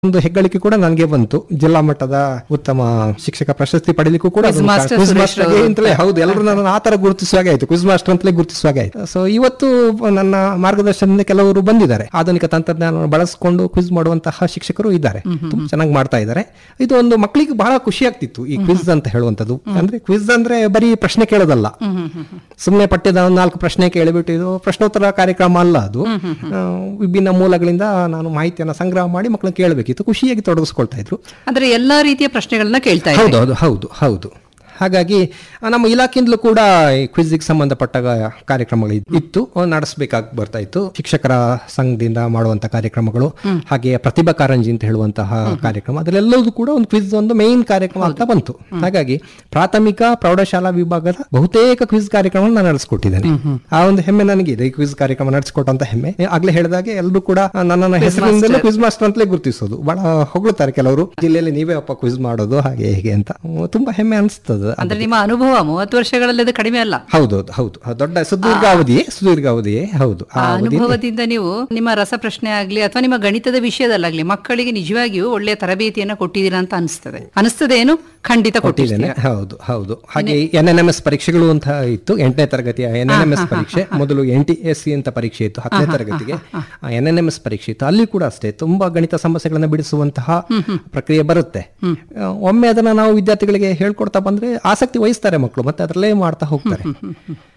ಒಂದು ಹೆಗ್ಗಳಿಕೆ ಕೂಡ ನನಗೆ ಬಂತು ಜಿಲ್ಲಾ ಮಟ್ಟದ ಉತ್ತಮ ಶಿಕ್ಷಕ ಪ್ರಶಸ್ತಿ ಪಡಿಲಿಕ್ಕೂ ಕೂಡ Quiz ಅದೊಂದು ಕಾರಣ. master Quiz ಸುರೇಶ್ master ಅವರು. ಅಂತಲೇ ಹೌದು ಎಲ್ಲರೂ ನನ್ನ ಆ ತರ ಗುರುತಿಸುವಾಗ ಆಯ್ತು ಕ್ವಿಸ್ ಮಾಸ್ಟರ್ ಅಂತಲೇ ಗುರುತಿಸುವಾಗ ಆಯ್ತು ಸೊ ಇವತ್ತು ನನ್ನ ಮಾರ್ಗದರ್ಶನದಿಂದ ಕೆಲವರು ಬಂದಿದ್ದಾರೆ ಆಧುನಿಕ ತಂತ್ರಜ್ಞಾನವನ್ನು ಬಳಸಿಕೊಂಡು ಕ್ವಿಸ್ ಮಾಡುವಂತಹ ಶಿಕ್ಷಕರು ಇದ್ದಾರೆ ತುಂಬಾ ಚೆನ್ನಾಗಿ ಮಾಡ್ತಾ ಇದ್ದಾರೆ ಇದು ಒಂದು ಮಕ್ಕಳಿಗೆ ಬಹಳ ಖುಷಿ ಆಗ್ತಿತ್ತು ಈ ಕ್ವಿಸ್ ಅಂತ ಹೇಳುವಂತದ್ದು ಅಂದ್ರೆ ಕ್ವಿಸ್ ಅಂದ್ರೆ ಬರೀ ಪ್ರಶ್ನೆ ಕೇಳೋದಲ್ಲ ಸುಮ್ಮನೆ ಪಠ್ಯದ ಒಂದು ನಾಲ್ಕು ಪ್ರಶ್ನೆ ಕೇಳಿಬಿಟ್ಟು ಇದು ಪ್ರಶ್ನೋತ್ತರ ಕಾರ್ಯಕ್ರಮ ಅಲ್ಲ ಅದು ಆ, ವಿಭಿನ್ನ ಮೂಲಗಳಿಂದ ನಾನು ಮಾಹಿತಿಯನ್ನ ಸಂಗ್ರಹ ಮಾಡಿ ಮಕ್ಕಳನ್ನ ಕೇಳಬೇಕಿತ್ತು ಖುಷಿಯಾಗಿ ತೊಡಗಿಸ್ಕೊಳ್ತಾ ಇದ್ರು ಅಂದ್ರೆ ಎಲ್ಲಾ ರೀತಿಯ ಪ್ರಶ್ನೆಗಳನ್ನ ಕೇಳ್ತಾ ಇದ್ದಾರೆ ಹೌದು ಹೌದು ಹೌದು ಹೌದು ಹಾಗಾಗಿ ಆ, ನಮ್ಮ ಇಲಾಖೆಯಿಂದಲೂ ಕೂಡ ಈ ಕ್ವಿಜ್ಗೆ ಸಂಬಂಧಪಟ್ಟ ಗ- ಕಾರ್ಯಕ್ರಮಗಳು ಇದ್- ಇತ್ತು ಅವು ನಡೆಸಬೇಕಾಗಿ ಬರ್ತಾ ಇತ್ತು ಶಿಕ್ಷಕರ ಸಂಘದಿಂದ ಮಾಡುವಂತಹ ಕಾರ್ಯಕ್ರಮಗಳು ಹಾಗೆ ಪ್ರತಿಭಾ ಕಾರಂಜಿ ಅಂತ ಹೇಳುವಂತಹ ಕಾರ್ಯಕ್ರಮ ಅದರಲ್ಲೆಲ್ಲದೂ ಕೂಡ ಒಂದು ಕ್ವಿಜ್ ಒಂದು ಮೇನ್ ಕಾರ್ಯಕ್ರಮ ಅಂತ ಬಂತು ಹಾಗಾಗಿ ಪ್ರಾಥಮಿಕ ಪ್ರೌಢಶಾಲಾ ವಿಭಾಗದ ಬಹುತೇಕ ಕ್ವಿಜ್ ಕಾರ್ಯಕ್ರಮ ನಾನು ನಡೆಸ್ಕೊಟ್ಟಿದ್ದೇನೆ ಆ ಒಂದು ಹೆಮ್ಮೆ ನನಗಿದೆ ಈ ಕ್ವಿಜ್ ಕಾರ್ಯಕ್ರಮ ನಡೆಸ್ಕೊಟ್ಟಂತ ಹೆಮ್ಮೆ ಆಗ್ಲೇ ಹೇಳಿದಾಗೆ ಎಲ್ಲರೂ ಕೂಡ ನನ್ನನ್ನು ಹೆಸರಿನಿಂದಲೂ ಕ್ವಿಜ್ ಮಾಸ್ಟರ್ ಅಂತಲೇ ಗುರುತಿಸೋದು ಬಹಳ ಹೊಗಳುತ್ತಾರೆ ಕೆಲವರು ಜಿಲ್ಲೆಯಲ್ಲಿ ನೀವೇ ಅಪ್ಪ ಕ್ವಿಜ್ ಮಾಡೋದು ಹಾಗೆ ಹೀಗೆ ಅಂತ ಹ್ಮ್, ತುಂಬಾ ಹೆಮ್ಮೆ ಅನಿಸ್ತದೆ ಅಂದ್ರೆ ನಿಮ್ಮ ಅನುಭವ ಮೂವತ್ತು ವರ್ಷಗಳಲ್ಲಿ ಅದು ಕಡಿಮೆ ಅಲ್ಲ ಹೌದೌದು ಹೌದು ಆ ದೊಡ್ಡ ಸುದೀರ್ಘ ಅವಧಿಯೇ ಸುದೀರ್ಘ ಅವಧಿಯೇ ಹೌದು ಆ ಆ ಅವಧಿ ಅನುಭವದಿಂದ ನೀವು ನಿಮ್ಮ ರಸಪ್ರಶ್ನೆ ಆಗ್ಲಿ ಅಥವಾ ನಿಮ್ಮ ಗಣಿತದ ವಿಷಯದಲ್ಲಾಗ್ಲಿ ಮಕ್ಕಳಿಗೆ ನಿಜವಾಗಿಯೂ ಒಳ್ಳೆಯ ತರಬೇತಿಯನ್ನ ಕೊಟ್ಟಿದ್ದೀರಾ ಅಂತ ಅನಿಸ್ತದೆ ಅನಿಸ್ತದೆ ಏನು ಖಂಡಿತ ಕೊಟ್ಟಿದ್ದೇನೆ ಕೊಟ್ಟಿದ್ದೇನೆ ಹೌದು ಹೌದು ಹಾಗೆ ಎನ್ ಎನ್ ಎಂ ಎಸ್ ಪರೀಕ್ಷೆಗಳು ಅಂತ ಇತ್ತು ಎಂಟನೇ ತರಗತಿಯ ಎನ್ ಎನ್ ಎಂ ಎಸ್ ಪರೀಕ್ಷೆ ಮೊದಲು ಎನ್ ಟಿ ಎಸ್ ಸಿ ಅಂತ ಪರೀಕ್ಷೆ ಇತ್ತು ಹತ್ತನೇ ತರಗತಿಗೆ ಎನ್ ಎನ್ ಎಂ ಎಸ್ ಪರೀಕ್ಷೆ ಇತ್ತು ಅಲ್ಲಿ ಕೂಡ ಅಷ್ಟೇ ತುಂಬಾ ಗಣಿತ ಸಮಸ್ಯೆಗಳನ್ನ ಬಿಡಿಸುವಂತಹ ಪ್ರಕ್ರಿಯೆ ಬರುತ್ತೆ ಆ, ಒಮ್ಮೆ ಅದನ್ನ ನಾವು ವಿದ್ಯಾರ್ಥಿಗಳಿಗೆ ಹೇಳ್ಕೊಡ್ತಾ ಬಂದ್ರೆ ಆಸಕ್ತಿ ವಹಿಸ್ತಾರೆ ಮಕ್ಕಳು ಮತ್ತೆ ಅದರಲ್ಲೇ ಮಾಡ್ತಾ ಹೋಗ್ತಾರೆ